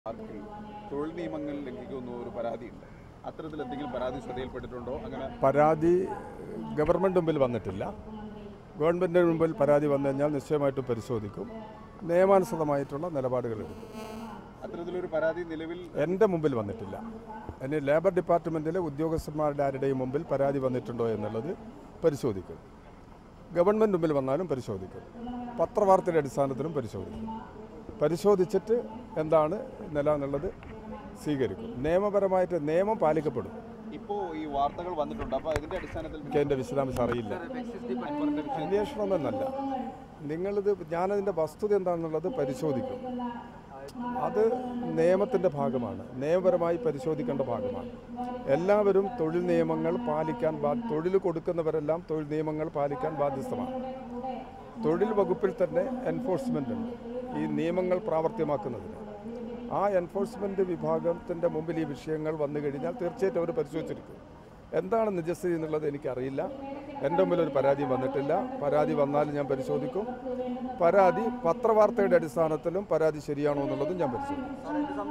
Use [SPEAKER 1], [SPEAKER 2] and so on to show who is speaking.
[SPEAKER 1] പാർട്ടിയിൽ തൊഴിൽ നിയമങ്ങൾ ലംഘിക്കുന്ന ഒരു പരാതിയുണ്ട് അത്തരത്തിൽ എന്തെങ്കിലും പരാതി ശ്രദ്ധയിൽപ്പെട്ടിട്ടുണ്ടോ അങ്ങനെ
[SPEAKER 2] പരാതി ഗവൺമെൻറ് മുമ്പിൽ വന്നിട്ടില്ല ഗവൺമെൻറ്റിന് മുമ്പിൽ പരാതി വന്നു കഴിഞ്ഞാൽ നിശ്ചയമായിട്ടും പരിശോധിക്കും നിയമാനുസൃതമായിട്ടുള്ള നിലപാടുകൾ എടുക്കും
[SPEAKER 1] അത്തരത്തിലൊരു പരാതി നിലവിൽ
[SPEAKER 2] എൻ്റെ മുമ്പിൽ വന്നിട്ടില്ല ഇനി ലേബർ ഡിപ്പാർട്ട്മെൻറ്റിലെ ഉദ്യോഗസ്ഥന്മാരുടെ ആരുടെയും മുമ്പിൽ പരാതി വന്നിട്ടുണ്ടോ എന്നുള്ളത് പരിശോധിക്കും ഗവൺമെൻറ് മുമ്പിൽ വന്നാലും പരിശോധിക്കും പത്രവാർത്തയുടെ അടിസ്ഥാനത്തിലും പരിശോധിക്കും പരിശോധിച്ചിട്ട് എന്താണ് നില എന്നുള്ളത് സ്വീകരിക്കും നിയമപരമായിട്ട് നിയമം പാലിക്കപ്പെടും
[SPEAKER 1] ഇപ്പോ ഈ വാർത്തകൾ വന്നിട്ടുണ്ട് അപ്പൊ ഇതിന്റെ അടിസ്ഥാനത്തിൽ
[SPEAKER 2] എനിക്ക് അതിൻ്റെ വിശദാംശം അറിയില്ല അന്വേഷണം എന്നല്ല നിങ്ങളിത് ഞാനതിൻ്റെ വസ്തുത എന്താണെന്നുള്ളത് പരിശോധിക്കും അത് നിയമത്തിൻ്റെ ഭാഗമാണ് നിയമപരമായി പരിശോധിക്കേണ്ട ഭാഗമാണ് എല്ലാവരും തൊഴിൽ നിയമങ്ങൾ പാലിക്കാൻ ബാ തൊഴിൽ കൊടുക്കുന്നവരെല്ലാം തൊഴിൽ നിയമങ്ങൾ പാലിക്കാൻ ബാധ്യസ്ഥമാണ് തൊഴിൽ വകുപ്പിൽ തന്നെ എൻഫോഴ്സ്മെൻ്റ് ഉണ്ട് ഈ നിയമങ്ങൾ പ്രാവർത്തികമാക്കുന്നതിന് ആ എൻഫോഴ്സ്മെൻറ്റ് വിഭാഗത്തിൻ്റെ മുമ്പിൽ ഈ വിഷയങ്ങൾ വന്നു കഴിഞ്ഞാൽ തീർച്ചയായിട്ടും അവർ പരിശോധിച്ചിരിക്കും എന്താണ് നിജസ്ഥിതി എന്നുള്ളത് എനിക്കറിയില്ല എൻ്റെ മുമ്പിൽ ഒരു പരാതി വന്നിട്ടില്ല പരാതി വന്നാലും ഞാൻ പരിശോധിക്കും പരാതി പത്രവാർത്തയുടെ അടിസ്ഥാനത്തിലും പരാതി ശരിയാണോ എന്നുള്ളതും ഞാൻ പരിശോധിക്കും